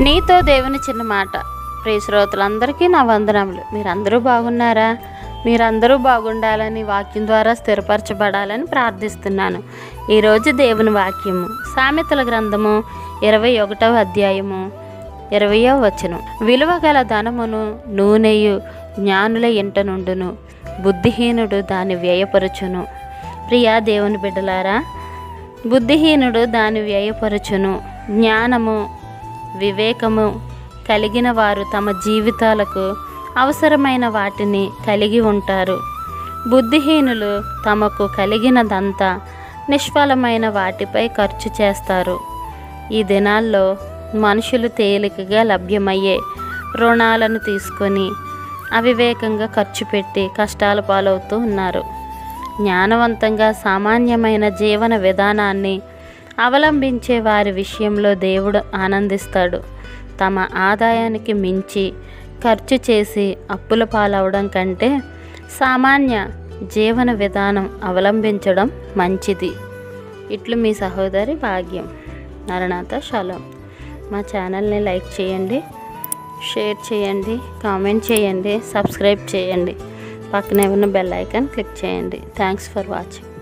నీతో దేవుని చిన్న మాట ప్రియ శ్రోతలందరికీ నా వందనములు మీరందరూ బాగున్నారా మీరందరూ బాగుండాలని వాక్యం ద్వారా స్థిరపరచబడాలని ప్రార్థిస్తున్నాను ఈరోజు దేవుని వాక్యము సామెతల గ్రంథము ఇరవై ఒకటవ అధ్యాయము ఇరవయో వచనం విలువ గల ధనమును నూనెయు జ్ఞానుల ఇంట నుండును బుద్ధిహీనుడు దాన్ని వ్యయపరచును ప్రియా దేవుని బిడ్డలారా బుద్ధిహీనుడు దాని వ్యయపరచును జ్ఞానము వివేకము కలిగిన వారు తమ జీవితాలకు అవసరమైన వాటిని కలిగి ఉంటారు బుద్ధిహీనులు తమకు కలిగినదంతా నిష్ఫలమైన వాటిపై ఖర్చు చేస్తారు ఈ దినాల్లో మనుషులు తేలికగా లభ్యమయ్యే రుణాలను తీసుకొని అవివేకంగా ఖర్చు పెట్టి కష్టాల పాలవుతూ ఉన్నారు జ్ఞానవంతంగా సామాన్యమైన జీవన విధానాన్ని అవలంబించే వారి విషయంలో దేవుడు ఆనందిస్తాడు తమ ఆదాయానికి మించి ఖర్చు చేసి అప్పుల పాలవడం కంటే సామాన్య జీవన విధానం అవలంబించడం మంచిది ఇట్లు మీ సహోదరి భాగ్యం నరణాత శలం మా ఛానల్ని లైక్ చేయండి షేర్ చేయండి కామెంట్ చేయండి సబ్స్క్రైబ్ చేయండి పక్కనే ఉన్న బెల్ ఐకాన్ క్లిక్ చేయండి థ్యాంక్స్ ఫర్ వాచింగ్